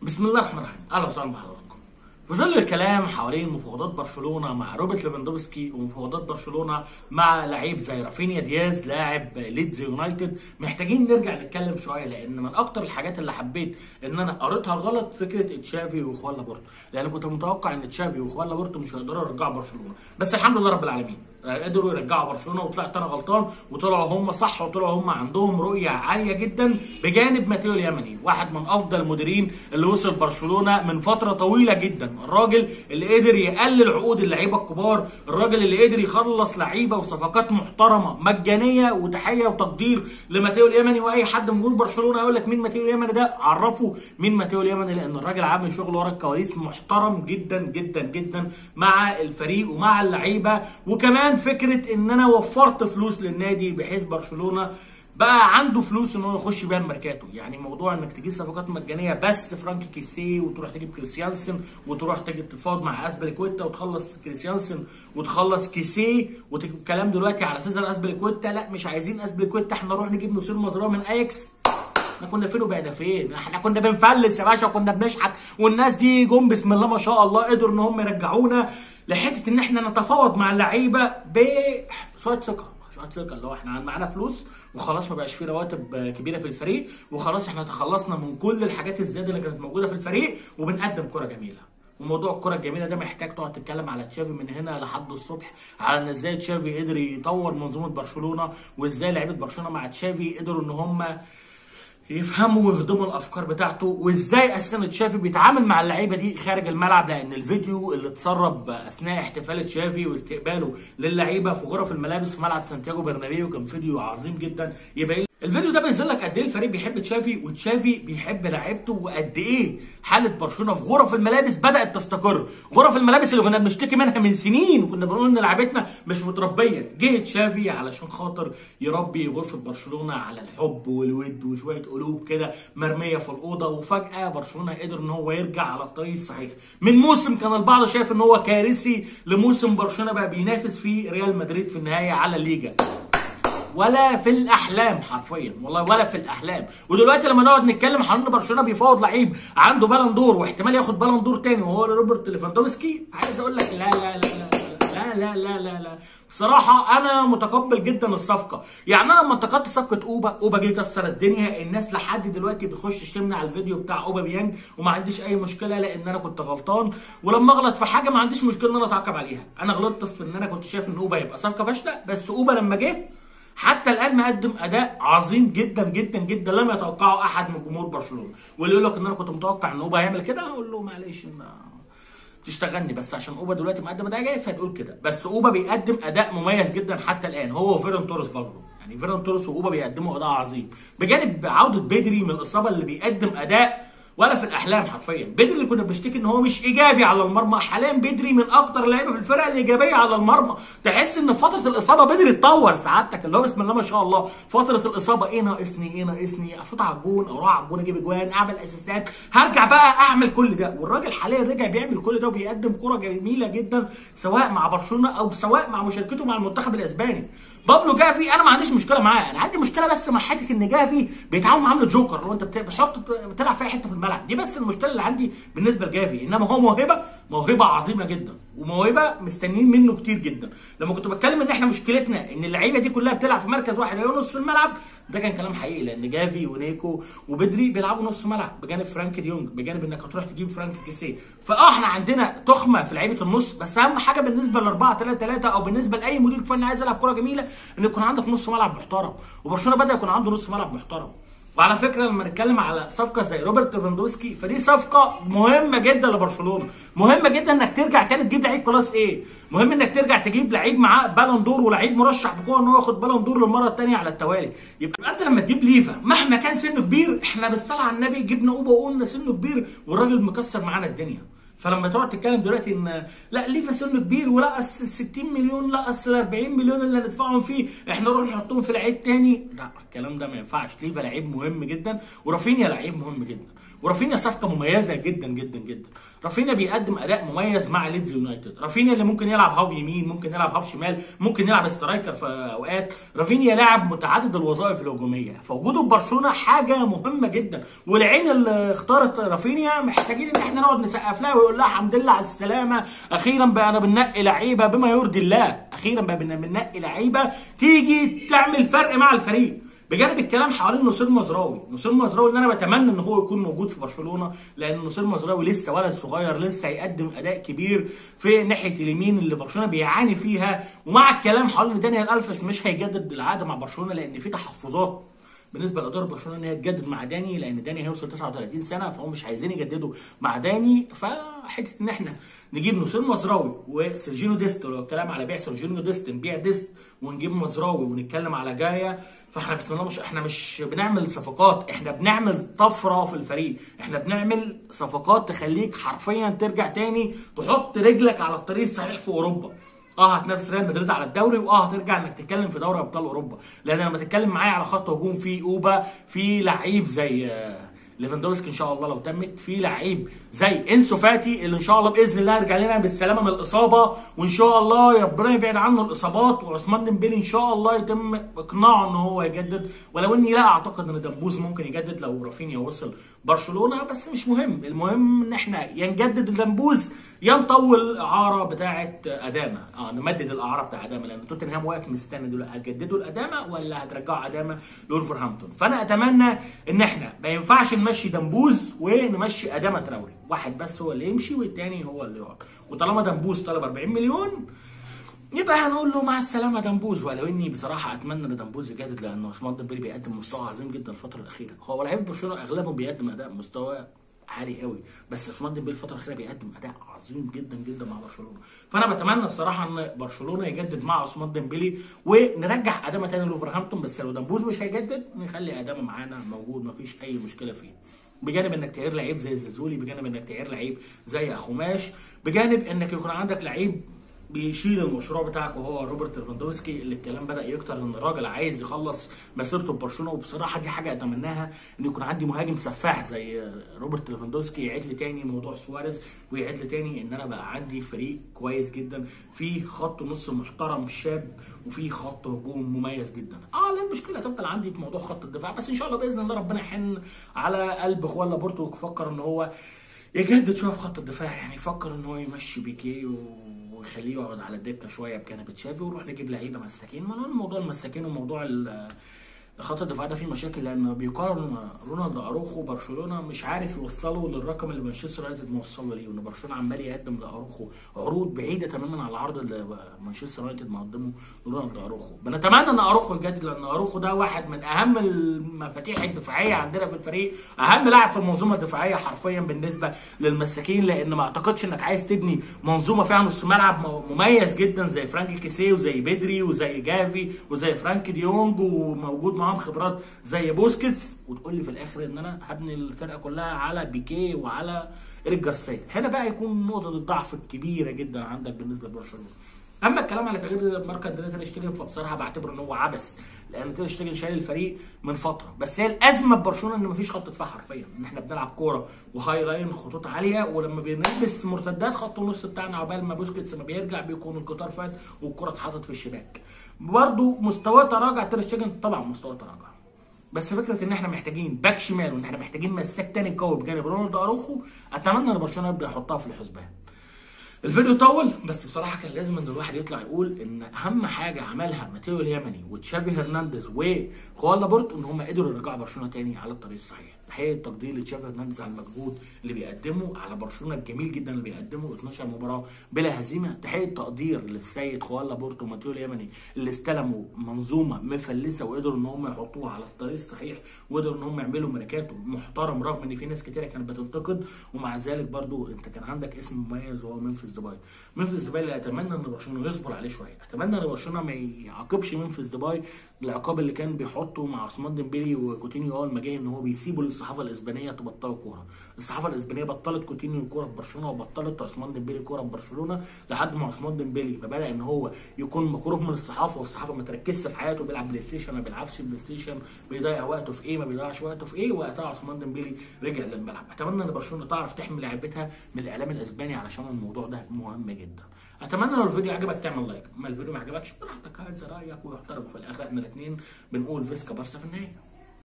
بسم الله الرحمن الرحيم اهلا وسهلا بحضراتكم في ظل الكلام حوالين مفاوضات برشلونه مع روبرت ليفاندوفسكي ومفاوضات برشلونه مع لعيب زي رافينيا دياز لاعب ليدز يونايتد محتاجين نرجع نتكلم شويه لان من اكتر الحاجات اللي حبيت ان انا قريتها غلط فكره تشافي واخوان لابورتو لان كنت متوقع ان تشافي واخوان لابورتو مش هيقدروا يرجعوا برشلونه بس الحمد لله رب العالمين قدروا يرجعوا برشلونه وطلعت انا غلطان وطلعوا هم صح وطلعوا هم عندهم رؤيه عاليه جدا بجانب ماتيو اليمني واحد من افضل المديرين اللي وصل برشلونه من فتره طويله جدا الراجل اللي قدر يقلل عقود اللعيبه الكبار الراجل اللي قدر يخلص لعيبه وصفقات محترمه مجانيه وتحيه وتقدير لماتيو اليمني واي حد من جمهور برشلونه يقول لك مين ماتيو اليمني ده عرفه مين ماتيو اليمني لان الراجل عامل شغل ورا الكواليس محترم جدا جدا جدا مع الفريق ومع اللعيبه وكمان فكره ان انا وفرت فلوس للنادي بحيث برشلونه بقى عنده فلوس ان هو يخش بيها الميركاتو يعني موضوع انك تجيب صفقات مجانيه بس فرانك كيسي وتروح تجيب كريستيانسن وتروح تجيب تتفاوض مع اسبليكويتا وتخلص كريستيانسن وتخلص كيسي والكلام دلوقتي على سيزر اسبليكويتا لا مش عايزين اسبليكويتا احنا نروح نجيب نصير مزرعه من اياكس احنا كنا فين وبقينا فين؟ احنا كنا بنفلس يا باشا وكنا بنشحت والناس دي جم بسم الله ما شاء الله قدروا ان هم يرجعونا لحته ان احنا نتفاوض مع اللعيبه بشويه ثقه شويه ثقه اللي هو احنا معانا فلوس وخلاص ما بقاش في رواتب كبيره في الفريق وخلاص احنا تخلصنا من كل الحاجات الزياده اللي كانت موجوده في الفريق وبنقدم كره جميله وموضوع الكره الجميله ده محتاج تقعد تتكلم على تشافي من هنا لحد الصبح على ان ازاي تشافي قدر يطور منظومه برشلونه وازاي لعيبه برشلونه مع تشافي قدروا ان هم يفهموا ويهضموا الافكار بتاعته وازاي اساسا تشافي بيتعامل مع اللعيبه دي خارج الملعب لان الفيديو اللي اتسرب اثناء احتفال تشافي واستقباله للعيبه في غرف الملابس في ملعب سانتياغو برنابيو كان فيديو عظيم جدا يبين الفيديو ده بيظهر لك قد ايه الفريق بيحب تشافي وتشافي بيحب لعيبته وقد ايه حاله برشلونه في غرف الملابس بدات تستقر غرف الملابس اللي كنا بنشتكي منها من سنين وكنا بنقول ان لعيبتنا مش متربيه جه تشافي علشان خاطر يربي غرفه برشلونه على الحب والود وشويه قلوب كده مرميه في الاوضه وفجاه برشلونه قدر ان هو يرجع على الطريق الصحيح من موسم كان البعض شايف ان هو كارثي لموسم برشلونه بقى بينافس فيه ريال مدريد في النهايه على الليجا ولا في الاحلام حرفيا والله ولا في الاحلام ودلوقتي لما نقعد نتكلم حوالين برشلونه بيفاوض لعيب عنده بالون دور واحتمال ياخد بالون دور تاني وهو روبرت ليفاندوفسكي عايز اقول لك لا لا لا لا لا لا لا لا لا بصراحة أنا متقبل جدا الصفقة، يعني أنا لما انتقدت صفقة أوبا، أوبا جه كسر الدنيا، الناس لحد دلوقتي بتخش تشتمني على الفيديو بتاع أوبا بيانج وما عنديش أي مشكلة لأن أنا كنت غلطان، ولما أغلط في حاجة ما عنديش مشكلة إن أنا أتعاقب عليها، أنا غلطت في إن أنا كنت شايف إن أوبا يبقى صفقة فاشلة، بس أوبا لما جه حتى الان مقدم اداء عظيم جدا جدا جدا لم يتوقعه احد من جمهور برشلونه واللي يقول لك ان انا كنت متوقع ان اوبا هيعمل كده اقول له معلش ان تشتغلني بس عشان اوبا دلوقتي مقدم اداء جاي فتقول كده بس اوبا بيقدم اداء مميز جدا حتى الان هو وفيران توريس برضه يعني فيران توريس واوبا بيقدموا اداء عظيم بجانب عوده بدري من الاصابه اللي بيقدم اداء ولا في الاحلام حرفيا بدري اللي كنا بنشتكي ان هو مش ايجابي على المرمى حاليا بدري من اكتر اللعيبه في الفرقه الايجابيه على المرمى تحس ان في فتره الاصابه بدري اتطور سعادتك اللي هو بسم الله ما شاء الله فتره الاصابه ايه ناقصني ايه ناقصني اشوط على الجون اروح على الجون اجيب اجوان اعمل اسيستات هرجع بقى اعمل كل ده والراجل حاليا رجع بيعمل كل ده وبيقدم كره جميله جدا سواء مع برشلونه او سواء مع مشاركته مع المنتخب الاسباني بابلو جافي انا ما عنديش مشكله معاه انا عندي مشكله بس مع حته ان جافي بيتعامل معامله جوكر لو انت بتحط بتلعب في اي حته في الملعب دي بس المشكله اللي عندي بالنسبه لجافي انما هو موهبه موهبه عظيمه جدا وموهبه مستنيين منه كتير جدا لما كنت بتكلم ان احنا مشكلتنا ان اللعيبه دي كلها بتلعب في مركز واحد هي نص الملعب ده كان كلام حقيقي لان جافي ونيكو وبدري بيلعبوا نص ملعب بجانب فرانك ديونج بجانب انك هتروح تجيب فرانك كيسيه فاه احنا عندنا تخمه في لعيبه النص بس اهم حاجه بالنسبه ل 4 3 3 او بالنسبه لاي مدير فني عايز يلعب كوره جميله ان يكون عندك نص ملعب محترم وبرشلونه بدا يكون عنده نص ملعب محترم وعلى فكره لما نتكلم على صفقه زي روبرت ليفاندوسكي فدي صفقه مهمه جدا لبرشلونه مهمه جدا انك ترجع تاني تجيب لعيب كلاس ايه مهم انك ترجع تجيب لعيب معاه بالون دور ولعيب مرشح بقوه ان هو ياخد بالون دور للمره الثانيه على التوالي يبقى انت لما تجيب ليفا مهما كان سنه كبير احنا بالصلاه على النبي جبنا اوبا وقلنا سنه كبير والراجل مكسر معانا الدنيا فلما تقعد تتكلم دلوقتي ان لا ليفا سنه كبير ولا اصل 60 مليون لا اصل 40 مليون اللي هندفعهم فيه احنا نروح نحطهم في لعيب تاني لا الكلام ده ما ينفعش ليفا لعيب مهم جدا ورافينيا لعيب مهم جدا ورافينيا صفقه مميزه جدا جدا جدا رافينيا بيقدم اداء مميز مع ليدز يونايتد رافينيا اللي ممكن يلعب هاف يمين ممكن يلعب هاف شمال ممكن يلعب سترايكر في اوقات رافينيا لاعب متعدد الوظائف الهجوميه فوجوده في برشلونه حاجه مهمه جدا والعين اللي اختارت رافينيا محتاجين ان احنا نقعد نسقف لها ويقول لها الحمد لله على السلامه اخيرا بقى انا بننقي لعيبه بما يرضي الله اخيرا بقى بننقي لعيبه تيجي تعمل فرق مع الفريق بجانب الكلام حوالين نصير مزراوي نصير مزراوي اللي انا بتمنى ان هو يكون موجود في برشلونه لان نصير مزراوي لسه ولد صغير لسه هيقدم اداء كبير في ناحيه اليمين اللي برشلونه بيعاني فيها ومع الكلام حوالين دانيال الفش مش هيجدد العقد مع برشلونه لان في تحفظات بالنسبه لاداره برشلونه ان هي تجدد مع داني لان داني هيوصل 39 سنه فهم مش عايزين يجددوا مع داني فحته ان احنا نجيب نصير مزراوي وسيرجينو ديست لو الكلام على بيع سيرجينو ديست نبيع ديست ونجيب مزراوي ونتكلم على جايه فاحنا بسم الله مش احنا مش بنعمل صفقات احنا بنعمل طفره في الفريق احنا بنعمل صفقات تخليك حرفيا ترجع تاني تحط رجلك على الطريق الصحيح في اوروبا اه هتنافس ريال مدريد على الدوري واه هترجع انك تتكلم في دوري ابطال اوروبا لان لما تتكلم معايا على خط هجوم في اوبا في لعيب زي ليفاندوفسكي ان شاء الله لو تمت في لعيب زي انسو فاتي اللي ان شاء الله باذن الله يرجع لنا بالسلامه من الاصابه وان شاء الله ربنا يبعد عنه الاصابات وعثمان ديمبلي ان شاء الله يتم اقناعه ان هو يجدد ولو اني لا اعتقد ان دمبوز ممكن يجدد لو رافينيا وصل برشلونه بس مش مهم المهم ان احنا يا نجدد دمبوز يا نطول الاعاره بتاعه ادامه اه نمدد الاعاره بتاع ادامه لان توتنهام واقف مستني دول هتجددوا الادامه ولا هترجعوا ادامه لولفرهامبتون فانا اتمنى ان احنا ما ينفعش نمشي دمبوز ونمشي ادامه تراوري واحد بس هو اللي يمشي والتاني هو اللي يقعد وطالما دمبوز طلب 40 مليون يبقى هنقول له مع السلامه دمبوز ولو اني بصراحه اتمنى ان دمبوز يجدد لان عثمان ديمبلي بيقدم مستوى عظيم جدا الفتره الاخيره هو لعيبه برشلونه اغلبهم بيقدم اداء مستوى عالي قوي بس عثمان ديمبلي الفتره الاخيره بيقدم اداء عظيم جدا جدا مع برشلونه فانا بتمنى بصراحه ان برشلونه يجدد مع عثمان ديمبلي ونرجع ادامه تاني لوفرهامبتون بس لو دمبوز مش هيجدد نخلي ادامه معانا موجود مفيش اي مشكله فيه بجانب انك تعير لعيب زي زازولي بجانب انك تعير لعيب زي اخوماش بجانب انك يكون عندك لعيب بيشيل المشروع بتاعك وهو روبرت ليفاندوفسكي اللي الكلام بدا يكتر ان الراجل عايز يخلص مسيرته ببرشلونه وبصراحه دي حاجه اتمناها ان يكون عندي مهاجم سفاح زي روبرت ليفاندوفسكي يعيد لي تاني موضوع سواريز ويعيد لي تاني ان انا بقى عندي فريق كويس جدا في خط نص محترم شاب وفي خط هجوم مميز جدا اه لا المشكله هتفضل عندي في موضوع خط الدفاع بس ان شاء الله باذن الله ربنا يحن على قلب اخوان لابورتو ويفكر ان هو يجدد شويه في خط الدفاع يعني يفكر ان هو يمشي بيكيه و... ويخليه يقعد على الدكه شويه بجانب تشافي ونروح نجيب لعيبه مساكين ما موضوع المساكين وموضوع خط الدفاع ده فيه مشاكل لان بيقارن رونالد اروخو برشلونه مش عارف يوصله للرقم اللي مانشستر يونايتد موصله ليه وان برشلونه عمال يقدم لاروخو عروض بعيده تماما عن العرض اللي مانشستر يونايتد مقدمه لرونالد اروخو بنتمنى ان اروخو يجدد لان اروخو ده واحد من اهم المفاتيح الدفاعيه عندنا في الفريق اهم لاعب في المنظومه الدفاعيه حرفيا بالنسبه للمساكين لان ما اعتقدش انك عايز تبني منظومه فيها نص ملعب مميز جدا زي فرانك كيسيه وزي بدري وزي جافي وزي فرانك ديونج وموجود معاهم خبرات زي بوسكيتس وتقول لي في الاخر ان انا هبني الفرقه كلها على بيكيه وعلى ايريك جارسيا هنا بقى يكون نقطه الضعف الكبيره جدا عندك بالنسبه لبرشلونه اما الكلام على تغيير ماركا اندريه تير شتيجن فبصراحه بعتبره ان هو عبث لان تير شتيجن شايل الفريق من فتره بس هي الازمه ببرشلونه ان مفيش خط دفاع حرفيا ان احنا بنلعب كوره وهاي لاين خطوط عاليه ولما بنلبس مرتدات خط النص بتاعنا عقبال ما بوسكيتس ما بيرجع بيكون القطار فات والكره اتحطت في الشباك برضه مستواه تراجع تير شتيجن طبعا مستواه تراجع بس فكره ان احنا محتاجين باك شمال وان احنا محتاجين مساك تاني قوي بجانب رونالد اروخو اتمنى ان برشلونه يبدا يحطها في الحسبان الفيديو طول بس بصراحه كان لازم ان الواحد يطلع يقول ان اهم حاجه عملها ماتيو اليمني وتشافي هرنانديز وخوان لابورت ان هم قدروا يرجعوا برشلونه تاني على الطريق الصحيح تحيه التقدير لتشافي هرنانديز على المجهود اللي بيقدمه على برشلونه الجميل جدا اللي بيقدمه 12 مباراه بلا هزيمه تحيه تقدير للسيد خوان لابورت وماتيو اليمني اللي استلموا منظومه مفلسه وقدروا ان هم يحطوها على الطريق الصحيح وقدروا ان هم يعملوا ميركاتو محترم رغم ان في ناس كتيره كانت بتنتقد ومع ذلك برضو انت كان عندك اسم مميز وهو منفذ ديباي منفذ ديباي اللي اتمنى ان برشلونه يصبر عليه شويه اتمنى ان برشلونه ما يعاقبش منفذ ديباي العقاب اللي كان بيحطه مع عثمان ديمبلي وكوتينيو اول ما جاي ان هو بيسيبه الصحافه الاسبانيه تبطلوا كوره الصحافه الاسبانيه بطلت كوتينيو كوره في برشلونه وبطلت عثمان ديمبلي كوره في برشلونه لحد ما عثمان ديمبلي ما بدا ان هو يكون مكروه من الصحافه والصحافه ما تركزش في حياته بيلعب بلاي ستيشن ما بيلعبش بلاي ستيشن بيضيع وقته في ايه ما بيضيعش وقته في ايه وقتها عثمان ديمبلي رجع للملعب اتمنى ان برشلونه تعرف تحمي لعيبتها من الاعلام الاسباني علشان الموضوع ده مهم جدا اتمنى لو الفيديو عجبك تعمل لايك اما الفيديو ما عجبكش براحتك هذا رايك ويحترم في الاخر احنا الاثنين بنقول فيسكا بارسا في النهايه